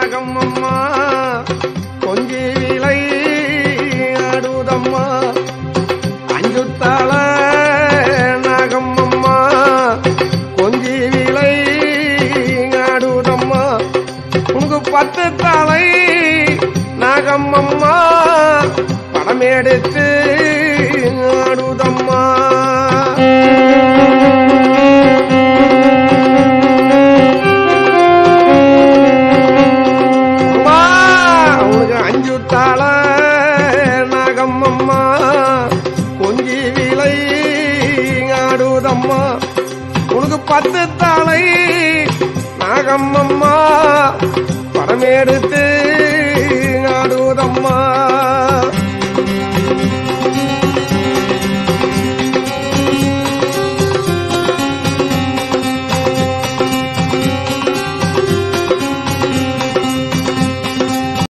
நாகம்மம்மா கொஞ்சி விளை ஆடுதம்மா அஞ்சுத்தாள நாகம்மம்மா கொஞ்சி விளை ஆடுதம்மா உனக்கு பத்து தலை நாகம்மம்மா படம் எடுத்து ஆடுதம்மா அம்மா உனக்கு அஞ்சு தாள நாகம்மம்மா கொஞ்சி விலை ஆடுதம்மா உனக்கு பத்து தாளை நாகம்மம்மா படம் எடுத்து